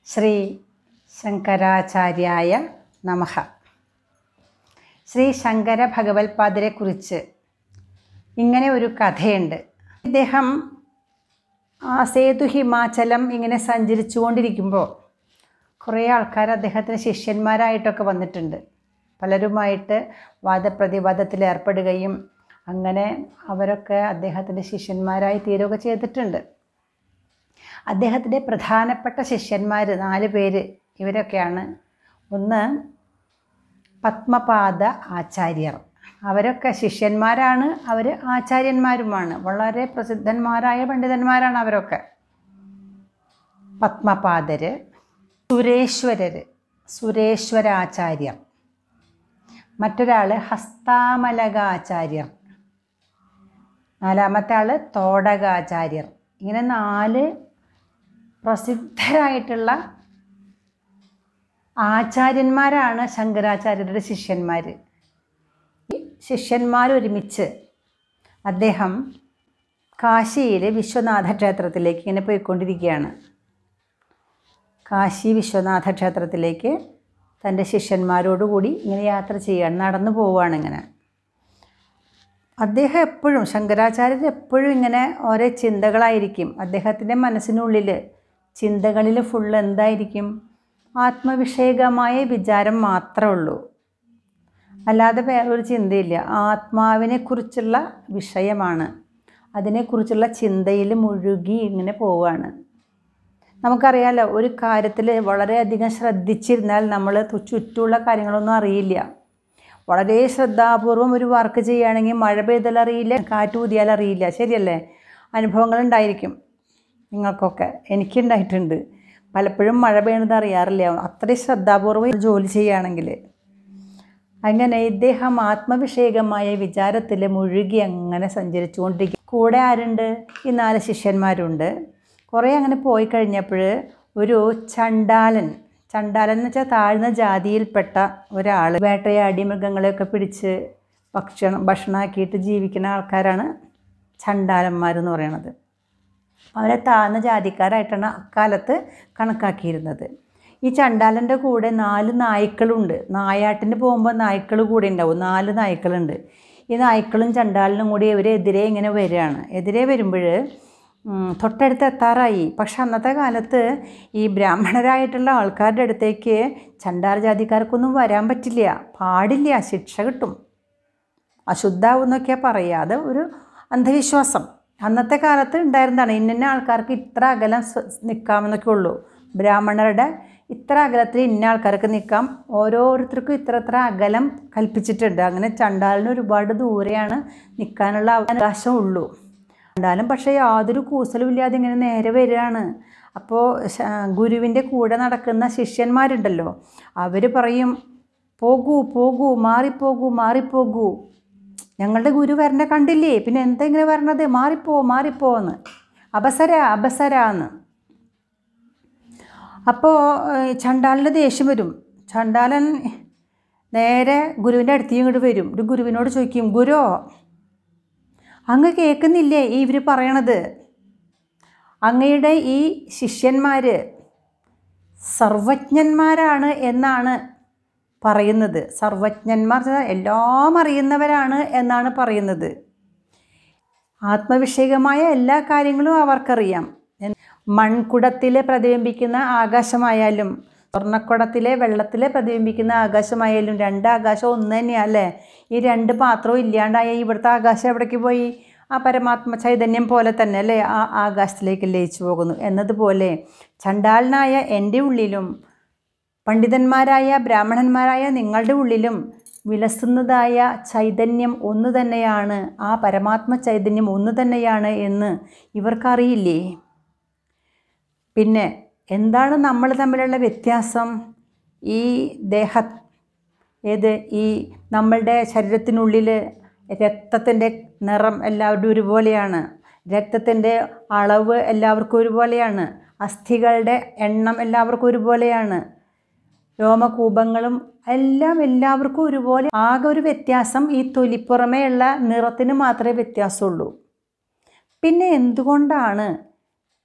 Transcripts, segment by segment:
ശ്രീ ശങ്കരാചാര്യായ നമഃ ശ്രീ ശങ്കര ഭഗവത്പാദരെക്കുറിച്ച് ഇങ്ങനെ ഒരു കഥയുണ്ട് ഇദ്ദേഹം ആ സേതു ഹിമാചലം ഇങ്ങനെ സഞ്ചരിച്ചു കൊണ്ടിരിക്കുമ്പോൾ കുറേ ആൾക്കാർ അദ്ദേഹത്തിന് ശിഷ്യന്മാരായിട്ടൊക്കെ വന്നിട്ടുണ്ട് പലരുമായിട്ട് വാദപ്രതിവാദത്തിൽ ഏർപ്പെടുകയും അങ്ങനെ അവരൊക്കെ അദ്ദേഹത്തിൻ്റെ ശിഷ്യന്മാരായി തീരുകയൊക്കെ ചെയ്തിട്ടുണ്ട് അദ്ദേഹത്തിൻ്റെ പ്രധാനപ്പെട്ട ശിഷ്യന്മാർ നാല് പേര് ഇവരൊക്കെയാണ് ഒന്ന് പത്മപാദ ആചാര്യർ അവരൊക്കെ ശിഷ്യന്മാരാണ് അവർ ആചാര്യന്മാരുമാണ് വളരെ പ്രസിദ്ധന്മാരായ പണ്ഡിതന്മാരാണ് അവരൊക്കെ പത്മപാദര് സുരേശ്വരർ സുരേശ്വരാചാര്യർ മറ്റൊരാൾ ഹസ്താമലകാചാര്യർ നാലാമത്തെ ആൾ തോടകാചാര്യർ ഇങ്ങനെ നാല് പ്രസിദ്ധരായിട്ടുള്ള ആചാര്യന്മാരാണ് ശങ്കരാചാര്യരുടെ ശിഷ്യന്മാർ ഈ ശിഷ്യന്മാരൊരുമിച്ച് അദ്ദേഹം കാശിയിൽ വിശ്വനാഥ ക്ഷേത്രത്തിലേക്ക് ഇങ്ങനെ പോയിക്കൊണ്ടിരിക്കുകയാണ് കാശി വിശ്വനാഥ ക്ഷേത്രത്തിലേക്ക് തൻ്റെ ശിഷ്യന്മാരോടുകൂടി ഇങ്ങനെ യാത്ര ചെയ്യുകയാണ് നടന്നു പോവുകയാണ് ഇങ്ങനെ അദ്ദേഹം എപ്പോഴും ശങ്കരാചാര്യർ എപ്പോഴും ഇങ്ങനെ ഓരോ ചിന്തകളായിരിക്കും അദ്ദേഹത്തിൻ്റെ മനസ്സിനുള്ളിൽ ചിന്തകളിൽ ഫുള്ള് എന്തായിരിക്കും ആത്മവിഷയകമായ വിചാരം മാത്രമേ ഉള്ളൂ അല്ലാതെ വേറൊരു ചിന്തയില്ല ആത്മാവിനെക്കുറിച്ചുള്ള വിഷയമാണ് അതിനെക്കുറിച്ചുള്ള ചിന്തയിൽ മുഴുകി ഇങ്ങനെ പോവുകയാണ് നമുക്കറിയാലോ ഒരു കാര്യത്തിൽ വളരെയധികം ശ്രദ്ധിച്ചിരുന്നാൽ നമ്മൾ ചുറ്റുമുള്ള കാര്യങ്ങളൊന്നും അറിയില്ല വളരെ ശ്രദ്ധാപൂർവം ഒരു വർക്ക് ചെയ്യുകയാണെങ്കിൽ മഴ പെയ്താൽ അറിയില്ല കാറ്റ് ഊതിയാൽ അറിയില്ല ശരിയല്ലേ അനുഭവങ്ങളുണ്ടായിരിക്കും നിങ്ങൾക്കൊക്കെ എനിക്കുണ്ടായിട്ടുണ്ട് പലപ്പോഴും മഴ പെയ്യുന്നത് അറിയാറില്ല അത്രയും ശ്രദ്ധാപൂർവം ജോലി ചെയ്യുകയാണെങ്കിൽ അങ്ങനെ ഇദ്ദേഹം ആത്മവിഷയകമായ വിചാരത്തിൽ മുഴുകി അങ്ങനെ സഞ്ചരിച്ചുകൊണ്ടിരിക്കും കൂടെ ആരുണ്ട് ഈ നാല് ശിഷ്യന്മാരുണ്ട് കുറേ അങ്ങനെ പോയി കഴിഞ്ഞപ്പോൾ ഒരു ചണ്ടാലൻ ചണ്ടാലൻ എന്ന് വെച്ചാൽ താഴ്ന്ന ജാതിയിൽപ്പെട്ട ഒരാൾ വേട്ടയാടി മൃഗങ്ങളെയൊക്കെ പിടിച്ച് ഭക്ഷണം ഭക്ഷണമാക്കിയിട്ട് ജീവിക്കുന്ന ആൾക്കാരാണ് ചണ്ടാലന്മാരെന്ന് പറയണത് അവരെ താഴ്ന്ന ജാതിക്കാരായിട്ടാണ് അക്കാലത്ത് കണക്കാക്കിയിരുന്നത് ഈ ചണ്ടാലൻ്റെ കൂടെ നാല് നായ്ക്കളുണ്ട് നായാട്ടിന് പോകുമ്പോൾ നായ്ക്കൾ കൂടെ ഉണ്ടാവും നാല് നായ്ക്കളുണ്ട് ഈ നായ്ക്കളും ചണ്ടാലിനും കൂടി ഇവരെതിരെ ഇങ്ങനെ വരികയാണ് എതിരെ വരുമ്പോൾ തൊട്ടടുത്ത് എത്താറായി പക്ഷെ അന്നത്തെ കാലത്ത് ഈ ബ്രാഹ്മണരായിട്ടുള്ള ആൾക്കാരുടെ അടുത്തേക്ക് ചണ്ടാല ജാതിക്കാർക്കൊന്നും വരാൻ പറ്റില്ല പാടില്ല ശിക്ഷ കിട്ടും അശുദ്ധാവെന്നൊക്കെയാണ് പറയുക അത് ഒരു അന്ധവിശ്വാസം അന്നത്തെ കാലത്ത് ഉണ്ടായിരുന്നതാണ് ഇന്ന ആൾക്കാർക്ക് ഇത്ര അകലം നിൽക്കാമെന്നൊക്കെ ഉള്ളൂ ബ്രാഹ്മണരുടെ ഇത്ര അകലത്തിൽ ഇന്ന ആൾക്കാർക്ക് നിൽക്കാം ഓരോരുത്തർക്കും ഇത്ര ഇത്ര അകലം കൽപ്പിച്ചിട്ടുണ്ട് അങ്ങനെ ചണ്ടാലിന് ഒരുപാട് ദൂരെയാണ് നിൽക്കാനുള്ള അവകാശം ഉള്ളൂ ചണ്ടാലും പക്ഷേ യാതൊരു കൂസലും ഇല്ലാതെ ഇങ്ങനെ നേരെ വരികയാണ് അപ്പോൾ ഗുരുവിൻ്റെ കൂടെ നടക്കുന്ന ശിഷ്യന്മാരുണ്ടല്ലോ അവർ പറയും പോകൂ പോകൂ മാറിപ്പോകൂ മാറിപ്പോകൂ ഞങ്ങളുടെ ഗുരു വരണ കണ്ടില്ലേ പിന്നെ എന്താ ഇങ്ങനെ വരണത് മാറിപ്പോ മാറിപ്പോ എന്ന് അപസര അപസര എന്ന് അപ്പോൾ ചണ്ടാലിൻ്റെ ദേഷ്യം വരും ചണ്ടാലൻ നേരെ ഗുരുവിൻ്റെ അടുത്തേക്ക് ഇങ്ങോട്ട് വരും ഒരു ഗുരുവിനോട് ചോദിക്കും ഗുരു അങ്ങ് കേൾക്കുന്നില്ലേ ഈ ഇവർ പറയണത് അങ്ങയുടെ ഈ ശിഷ്യന്മാർ സർവജ്ഞന്മാരാണ് എന്നാണ് പറയുന്നത് സർവജ്ഞന്മാർ എല്ലാം അറിയുന്നവരാണ് എന്നാണ് പറയുന്നത് ആത്മവിഷയകമായ എല്ലാ കാര്യങ്ങളും അവർക്കറിയാം മൺകുടത്തിലെ പ്രതിബിംബിക്കുന്ന ആകാശമായാലും സ്വർണ്ണക്കുടത്തിലെ വെള്ളത്തിലെ പ്രതിബിംബിക്കുന്ന ആകാശമായാലും രണ്ട് ആകാശം ഒന്ന് തന്നെയല്ലേ ഈ രണ്ട് പാത്രവും ഇല്ലാണ്ടായ ഇവിടുത്തെ ആകാശം എവിടേക്ക് പോയി ആ പരമാത്മ ചൈതന്യം പോലെ തന്നെ അല്ലേ ആ ആകാശത്തിലേക്ക് ലയിച്ചു പോകുന്നു എന്നതുപോലെ ചണ്ടാലനായ എൻ്റെ ഉള്ളിലും പണ്ഡിതന്മാരായ ബ്രാഹ്മണന്മാരായ നിങ്ങളുടെ ഉള്ളിലും വിലസുന്നതായ ചൈതന്യം ഒന്ന് തന്നെയാണ് ആ പരമാത്മ ചൈതന്യം ഒന്ന് തന്നെയാണ് എന്ന് ഇവർക്കറിയില്ലേ പിന്നെ എന്താണ് നമ്മൾ തമ്മിലുള്ള വ്യത്യാസം ഈ ദേഹ ഏത് ഈ നമ്മളുടെ ശരീരത്തിനുള്ളിൽ രക്തത്തിൻ്റെ നിറം എല്ലാവരുടെയും ഒരുപോലെയാണ് രക്തത്തിൻ്റെ അളവ് എല്ലാവർക്കും ഒരുപോലെയാണ് അസ്ഥികളുടെ എണ്ണം എല്ലാവർക്കും ഒരുപോലെയാണ് രോമകൂപങ്ങളും എല്ലാം എല്ലാവർക്കും ഒരുപോലെ ആകെ ഒരു വ്യത്യാസം ഈ തൊലിപ്പുറമേയുള്ള നിറത്തിന് മാത്രമേ വ്യത്യാസമുള്ളൂ പിന്നെ എന്തുകൊണ്ടാണ്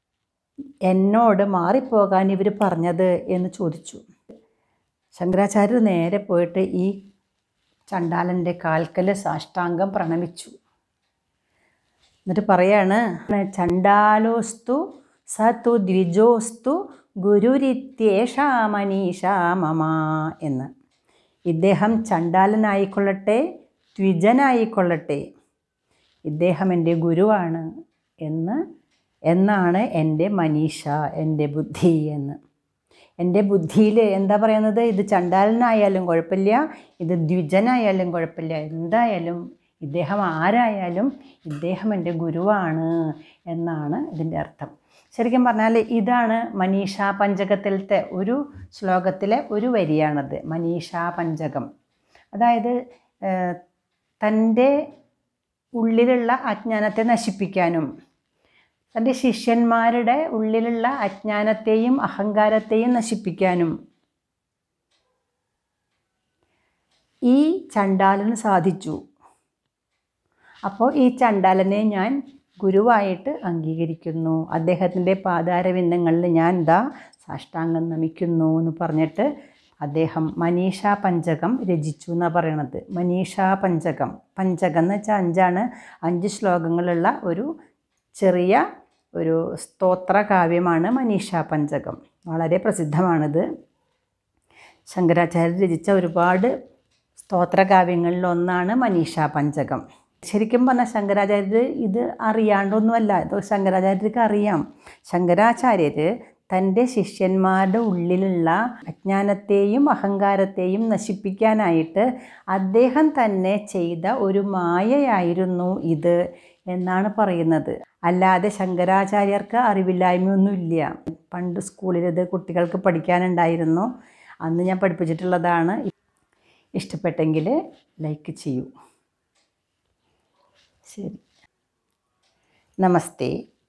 എന്നോട് മാറിപ്പോകാൻ ഇവർ പറഞ്ഞത് എന്ന് ചോദിച്ചു ശങ്കരാചാര്യർ നേരെ പോയിട്ട് ഈ ചണ്ടാലൻ്റെ കാൽക്കൽ സാഷ്ടാംഗം പ്രണമിച്ചു എന്നിട്ട് പറയാണ് ചണ്ടാലോസ്തു സതു ദ്വിജോസ്തു ഗുരുരിത്യേഷാ മനീഷാ മമ എന്ന് ഇദ്ദേഹം ചണ്ടാലനായിക്കൊള്ളട്ടെ ദ്വിജനായിക്കൊള്ളട്ടെ ഇദ്ദേഹം എൻ്റെ ഗുരുവാണ് എന്ന് എന്നാണ് എൻ്റെ മനീഷ എൻ്റെ ബുദ്ധി എന്ന് എൻ്റെ ബുദ്ധിയിൽ എന്താ പറയുന്നത് ഇത് ചണ്ടാലനായാലും കുഴപ്പമില്ല ഇത് ദ്വിജനായാലും കുഴപ്പമില്ല എന്തായാലും ഇദ്ദേഹം ആരായാലും ഇദ്ദേഹം എൻ്റെ ഗുരുവാണ് എന്നാണ് ഇതിൻ്റെ അർത്ഥം ശരിക്കും പറഞ്ഞാൽ ഇതാണ് മനീഷ പഞ്ചകത്തിലത്തെ ഒരു ശ്ലോകത്തിലെ ഒരു വരിയാണത് മനീഷ പഞ്ചകം അതായത് ഏഹ്, തൻ്റെ ഉള്ളിലുള്ള അജ്ഞാനത്തെ നശിപ്പിക്കാനും തൻ്റെ ശിഷ്യന്മാരുടെ ഉള്ളിലുള്ള അജ്ഞാനത്തെയും അഹങ്കാരത്തെയും നശിപ്പിക്കാനും ഈ ചണ്ടാലന് സാധിച്ചു അപ്പോൾ ഈ ചണ്ടാലനെ ഞാൻ ഗുരുവായിട്ട് അംഗീകരിക്കുന്നു അദ്ദേഹത്തിൻ്റെ പാതാരവിന്ദങ്ങളിൽ ഞാൻ ഇതാ സാഷ്ടാംഗം നമിക്കുന്നു എന്ന് പറഞ്ഞിട്ട് അദ്ദേഹം മനീഷ പഞ്ചകം രചിച്ചു എന്നാണ് പറയണത് മനീഷ പഞ്ചകം പഞ്ചകം എന്ന് വെച്ചാൽ അഞ്ചാണ് അഞ്ച് ശ്ലോകങ്ങളുള്ള ഒരു ചെറിയ ഒരു സ്തോത്ര കാവ്യമാണ് മനീഷ പഞ്ചകം വളരെ പ്രസിദ്ധമാണിത് ശങ്കരാചാര്യർ രചിച്ച ഒരുപാട് സ്തോത്രകാവ്യങ്ങളിൽ ഒന്നാണ് മനീഷ പഞ്ചകം ശരിക്കും പറഞ്ഞാൽ ശങ്കരാചാര്യർ ഇത് അറിയാണ്ടൊന്നുമല്ല ഇത് ശങ്കരാചാര്യർക്ക് അറിയാം ശങ്കരാചാര്യർ തൻ്റെ ശിഷ്യന്മാരുടെ ഉള്ളിലുള്ള അജ്ഞാനത്തെയും അഹങ്കാരത്തെയും നശിപ്പിക്കാനായിട്ട് അദ്ദേഹം തന്നെ ചെയ്ത ഒരു മായയായിരുന്നു ഇത് എന്നാണ് പറയുന്നത് അല്ലാതെ ശങ്കരാചാര്യർക്ക് അറിവില്ലായ്മയൊന്നുമില്ല പണ്ട് സ്കൂളിൽ ഇത് കുട്ടികൾക്ക് പഠിക്കാനുണ്ടായിരുന്നു അന്ന് ഞാൻ പഠിപ്പിച്ചിട്ടുള്ളതാണ് ഇഷ്ടപ്പെട്ടെങ്കിൽ ലൈക്ക് ചെയ്യൂ ശരി നമസ്തേ